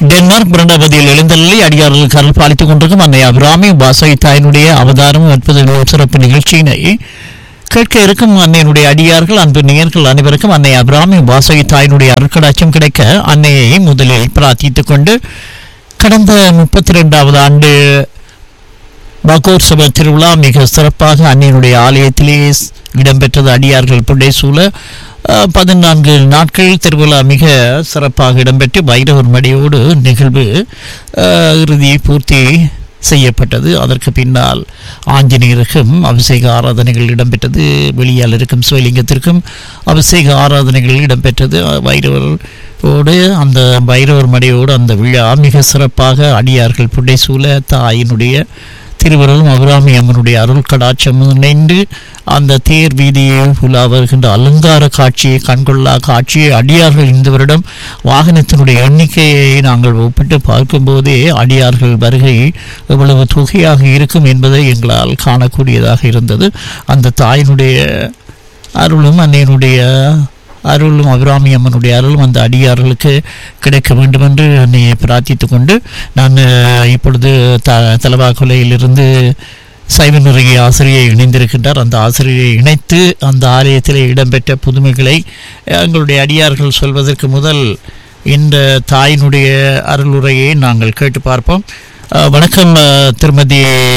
Denmark பிரணபதியில் எழுந்தள்ளி அடியார்களுக்கு அருள் பாலித்துக் கொண்டிருக்கும் அன்னை அபிராமி வாசகி தாயினுடைய அவதாரம் அற்புத சிறப்பு நிகழ்ச்சியினை கேட்க இருக்கும் அன்னையினுடைய அடியார்கள் அன்பு நேயர்கள் அனைவருக்கும் அன்னை அபிராமி வாசகி தாயினுடைய அருட்கடாட்சம் கிடைக்க அன்னையை முதலில் பிரார்த்தித்துக் கொண்டு கடந்த முப்பத்தி ரெண்டாவது ஆண்டு பகோத்சவ திருவிழா மிக சிறப்பாக அன்னையினுடைய ஆலயத்திலே ஸ்- இடம்பெற்றது அடியார்கள் புடைசூழ அஹ், பதினான்கு நாட்கள் திருவிழா மிக சிறப்பாக இடம்பெற்று வைரவர் மடியோடு நிகழ்வு அஹ், இறுதி பூர்த்தி செய்யப்பட்டது அதற்கு பின்னால் ஆஞ்சநேயருக்கும் அபிஷேக ஆராதனைகள் இடம்பெற்றது வெளியால் இருக்கும் சிவலிங்கத்திற்கும் அபிஷேக ஆராதனைகள் இடம்பெற்றது அஹ், வைரவரோடு அந்த வைரவர் மடையோடு அந்த விழா மிக சிறப்பாக அடியார்கள் புடைசூழ தாயினுடைய திருவருளும் அபிராமி அம்மனுடைய அருள் கடாட்சம் இணைந்து அந்த தேர் வீதியை உலா வருகின்ற அலங்கார காட்சியை கண்கொள்ளா காட்சியை அடியார்கள் இந்த வருடம் வாகனத்தினுடைய எண்ணிக்கையை நாங்கள் ஒப்பிட்டு பார்க்கும்போதே அடியார்கள் வருகை எவ்வளவு தொகையாக இருக்கும் என்பதை எங்களால் காணக்கூடியதாக இருந்தது அந்த தாயினுடைய அருளும் அன்னையினுடைய அருளும் அபிராமி அம்மனுடைய அருளும் அந்த அடியார்களுக்கு கிடைக்க வேண்டும் என்று அன்னையை பிரார்த்தித்துக் கொண்டு நான் அஹ், இப்பொழுது த தலவா கொலையிலிருந்து சைவ நிறைய ஆசிரியை இணைந்திருக்கின்றார் அந்த ஆசிரியை இணைத்து அந்த ஆலயத்தில் இடம்பெற்ற புதுமைகளை எங்களுடைய அடியார்கள் சொல்வதற்கு முதல் இந்த தாயினுடைய அருளுரையை நாங்கள் கேட்டு பார்ப்போம் அஹ், வணக்கம் அஹ், திருமதி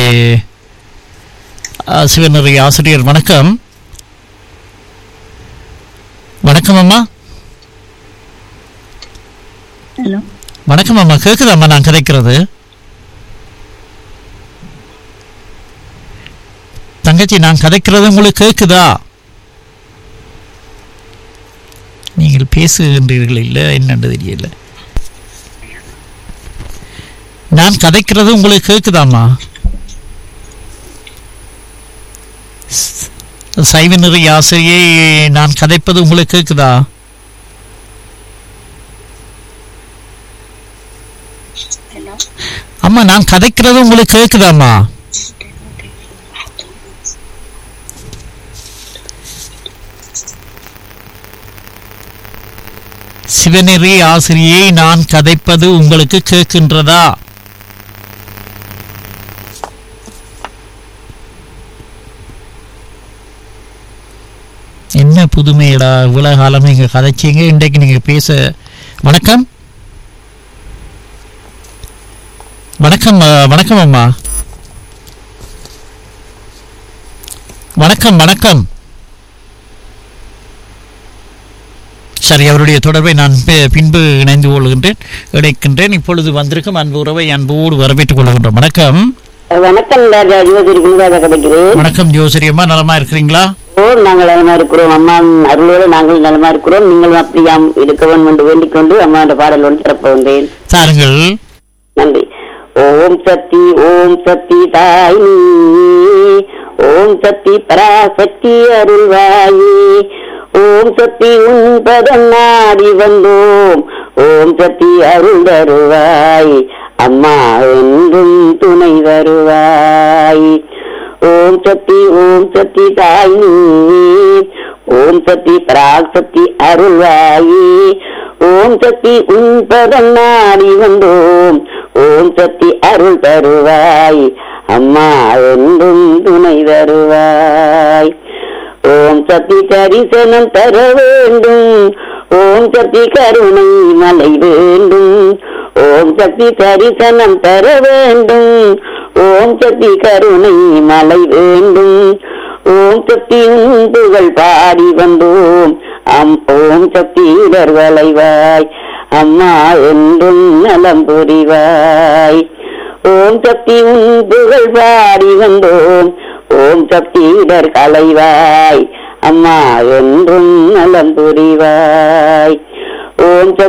அஹ், சிவநிறை ஆசிரியர் வணக்கம் வணக்கம் அம்மா ஹலோ வணக்கம் அம்மா கேட்குதாம்மா நான் கதைக்கிறது தங்கச்சி நான் கதைக்கிறது உங்களுக்கு கேட்குதா நீங்கள் பேசுகின்றீர்கள் இல்லை என்னன்னு தெரியல நான் கதைக்கிறது உங்களுக்கு கேட்குதாம்மா ஸ்- சைவ நிறை ஆசிரியை நான் கதைப்பது உங்களுக்கு கேட்குதா ஹலோ அம்மா நான் கதைக்கிறது உங்களுக்கு கேட்குதாம்மா சிவநெறி ஆசிரியை நான் கதைப்பது உங்களுக்கு கேட்கின்றதா என்ன புதுமையடா இவ்வளவு காலம் நீங்க கதைச்சீங்க இன்றைக்கு நீங்க பேச வணக்கம் வணக்கம் அஹ், வணக்கம் அம்மா வணக்கம் வணக்கம் சரி அவருடைய தொடர்பை நான் பி- பின்பு இணைந்து கொள்கின்றேன் இணைக்கின்றேன் இப்பொழுது வந்திருக்கும் அன்பு உறவை அன்போடு வரவேற்றுக் கொள்கின்றோம் வணக்கம் வணக்கம் ராஜா ஜோதிரி குருதாஜா கிடைக்கிறேன் வணக்கம் ஜோசரி அம்மா நலமா இருக்கிறீங்களா ஓ நாங்கள் நலமா இருக்கிறோம் அம்மா அருளோடு நாங்கள் நலமா இருக்கிறோம் நீங்களும் அப்படியாம் இருக்க வேண்டும் என்று வேண்டிக் கொண்டு அம்மாவோட பாடல் ஒன்று திறப்ப வந்தேன் தாருங்கள் நன்றி ஓம் சக்தி ஓம் சக்தி தாய் நீ ஓம் சக்தி பராசக்தி அருள்வாயே ஓம் சக்தி உன் பதம் நாடி வந்தோம் ஓம் சக்தி அருள் தருவாய் அம்மா என்றும் துணை வருவாய் ஓம் சக்தி ஓம் சக்தி தாய் நீ ஓம் சக்தி பராக் சக்தி அருள்வாயே ஓம் சக்தி உன் பதம் நாடி வந்தோம் ஓம் சக்தி அருள் தருவாய் அம்மா என்றும் துணை வருவாய் ஓம் சக்தி தரிசனம் தர வேண்டும் ஓம் சக்தி கருணை மலை வேண்டும் ஓம் சக்தி தரிசனம் தர வேண்டும் ஓம் சக்தி கருணை மலை வேண்டும் ஓம் சக்தி உன் புகழ் பாடி வந்தோம் அம் ஓம் சக்தி இடர் வளைவாய் அம்மா என்றும் நலம் புரிவாய் ஓம் சக்தி உன் புகழ் பாடி வந்தோம் ஓம் சக்தி இடர் களைவாய் அம்மா என்றும் நலம் புரிவாய் ஓம் சக்தி